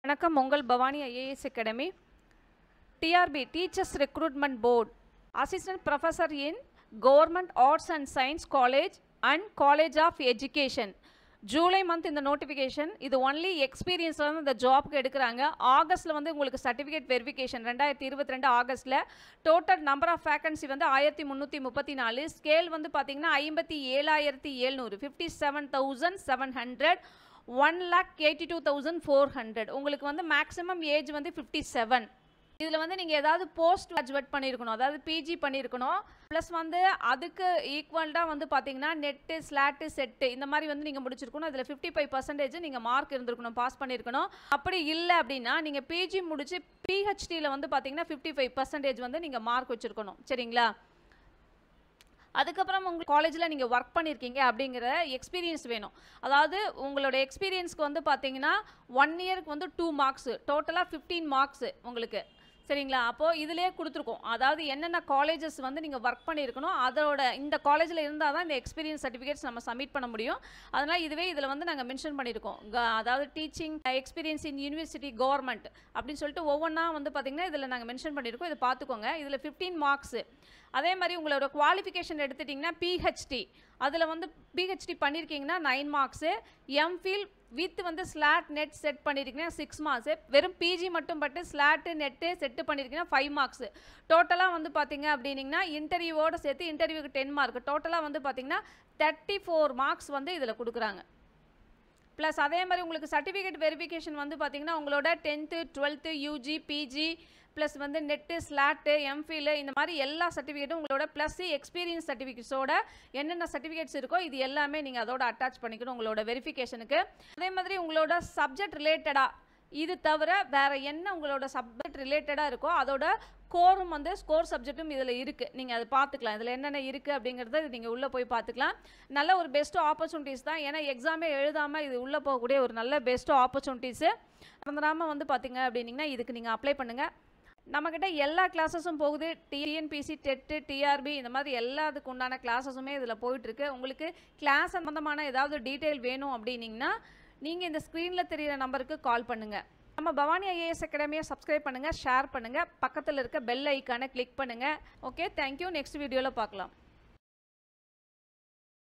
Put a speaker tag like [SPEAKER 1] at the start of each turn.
[SPEAKER 1] வணக்கம் உங்கள் Bhavani IAS academy TRB teachers recruitment board assistant professor in government arts and science college and college of education July month இந்த notification இது only எக்ஸ்பீரியன்ஸில் வந்து இந்த ஜாப்க்கு எடுக்கிறாங்க ஆகஸ்ட்டில் வந்து உங்களுக்கு சர்டிஃபிகேட் வெரிஃபிகேஷன் ரெண்டாயிரத்தி இருபத்தி ரெண்டு ஆகஸ்ட்டில் டோட்டல் நம்பர் ஆஃப் வேகன்சி வந்து ஆயிரத்தி முந்நூற்றி முப்பத்தி நாலு ஸ்கேல் வந்து பார்த்தீங்கன்னா ஐம்பத்தி ஏழாயிரத்தி எழுநூறு fifty seven thousand seven hundred one lakh eighty two thousand four hundred உங்களுக்கு வந்து மேக்ஸிமம் ஏஜ் வந்து ஃபிஃப்டி செவன் இதில் வந்து நீங்கள் ஏதாவது போஸ்ட் கிராஜுவேட் பண்ணியிருக்கணும் அதாவது பிஜி பண்ணியிருக்கணும் ப்ளஸ் வந்து அதுக்கு ஈக்குவல்டாக வந்து பார்த்தீங்கன்னா நெட்டு ஸ்லாட்டு செட்டு இந்த மாதிரி வந்து நீங்கள் முடிச்சிருக்கணும் அதில் ஃபிஃப்டி ஃபைவ் பர்சன்டேஜ் நீங்கள் மார்க் இருந்திருக்கணும் பாஸ் பண்ணியிருக்கணும் அப்படி இல்லை அப்படின்னா நீங்கள் பிஜி முடிச்சு பிஹெச்டியில் வந்து பார்த்தீங்கன்னா ஃபிஃப்டி ஃபைவ் பர்சன்டேஜ் வந்து நீங்கள் மார்க் வச்சுருக்கணும் சரிங்களா அதுக்கப்புறம் உங்கள் காலேஜில் நீங்கள் ஒர்க் பண்ணியிருக்கீங்க அப்படிங்கிற எக்ஸ்பீரியன்ஸ் வேணும் அதாவது உங்களோட எக்ஸ்பீரியன்ஸ்க்கு வந்து பார்த்தீங்கன்னா ஒன் இயருக்கு வந்து டூ மார்க்ஸு டோட்டலாக ஃபிஃப்டீன் மார்க்ஸு உங்களுக்கு சரிங்களா அப்போது இதிலே கொடுத்துருக்கோம் அதாவது என்னென்ன காலேஜஸ் வந்து நீங்கள் ஒர்க் பண்ணியிருக்கணும் அதோட இந்த காலேஜில் இருந்தால் தான் இந்த எக்ஸ்பீரியன்ஸ் சர்டிஃபிகேட்ஸ் நம்ம சப்மிட் பண்ண முடியும் அதனால் இதுவே இதில் வந்து நாங்கள் மென்ஷன் பண்ணியிருக்கோம் க- அதாவது teaching experience in university government அப்படின்னு சொல்லிட்டு ஒவ்வொன்றா வந்து பார்த்திங்கன்னா இதில் நாங்கள் மென்ஷன் பண்ணியிருக்கோம் இதை பார்த்துக்கோங்க இதில் ஃபிஃப்டீன் மார்க்ஸு அதே மாதிரி உங்களோட குவாலிஃபிகேஷன் எடுத்துட்டிங்கன்னா பிஹெச்டி அதில் வந்து பிஹெச்டி பண்ணியிருக்கீங்கன்னா நைன் மார்க்ஸு எம்ஃபில் வித் வந்து ஸ்லாட் நெட் செட் பண்ணியிருக்கீங்கன்னா சிக்ஸ் மார்க்ஸு வெறும் பிஜி மட்டும் பட்டு ஸ்லாட்டு நெட்டு செட்டு பண்ணியிருக்கீங்கன்னா ஃபைவ் மார்க்ஸு டோட்டலாக வந்து பார்த்தீங்க அப்படின்னீங்கன்னா இன்டர்வியூவோட சேர்த்து இன்டர்வியூக்கு டென் மார்க் டோட்டலாக வந்து பார்த்தீங்கன்னா தேர்ட்டி ஃபோர் மார்க்ஸ் வந்து இதில் கொடுக்குறாங்க ப்ளஸ் அதே மாதிரி உங்களுக்கு சர்டிஃபிகேட் வெரிஃபிகேஷன் வந்து பார்த்தீங்கன்னா உங்களோட tenth twelfth UG PG plus வந்து நெட்டு ஸ்லாட்டு எம்ஃபில் இந்த மாதிரி எல்லா சர்டிஃபிகேட்டும் உங்களோட ப்ளஸ் எக்ஸ்பீரியன்ஸ் சர்டிஃபிகேட்ஸோட என்னென்ன சர்டிஃபிகேட்ஸ் இருக்கோ இது எல்லாமே நீங்கள் அதோட அட்டாச் பண்ணிக்கணும் உங்களோட வெரிஃபிகேஷனுக்கு அதே மாதிரி உங்களோட சப்ஜெக்ட் ரிலேட்டடாக இது தவிர வேற என்ன உங்களோட சப்ஜெக்ட் ரிலேட்டடாக இருக்கோ அதோட கோரும் வந்து ஸ்கோர் சப்ஜெக்ட்டும் இதில் இருக்குது நீங்கள் அதை பார்த்துக்கலாம் இதில் என்னென்ன இருக்குது அப்படிங்கிறத நீங்கள் உள்ளே போய் பார்த்துக்கலாம் நல்ல ஒரு பெஸ்ட் ஆப்பர்ச்சுனிட்டிஸ் தான் ஏன்னா எக்ஸாமே எழுதாமல் இது உள்ளே போகக்கூடிய ஒரு நல்ல பெஸ்ட் ஆப்பர்ச்சுனிட்டிஸு மறந்துடாமல் வந்து பார்த்தீங்க அப்படின்னீங்கன்னா இதுக்கு நீங்கள் அப்ளை பண்ணுங்கள் நம்மக்கிட்ட எல்லா கிளாஸஸும் போகுது டிஎன்பிசி டெட்டு டிஆர்பி இந்த மாதிரி எல்லாத்துக்கு உண்டான கிளாஸஸுமே இதில் போயிட்டுருக்கு உங்களுக்கு கிளாஸ் சம்மந்தமான ஏதாவது டீட்டெயில் வேணும் அப்படின்னீங்கன்னா நீங்கள் இந்த ஸ்க்ரீனில் தெரியிற நம்பருக்கு கால் பண்ணுங்கள் நம்ம பவானி ஐஏஎஸ் அகாடமியை சப்ஸ்கிரைப் பண்ணுங்கள் ஷேர் பண்ணுங்கள் பக்கத்தில் இருக்க பெல் ஐக்கானை கிளிக் பண்ணுங்கள் ஓகே தேங்க்யூ நெக்ஸ்ட் வீடியோவில் பார்க்கலாம்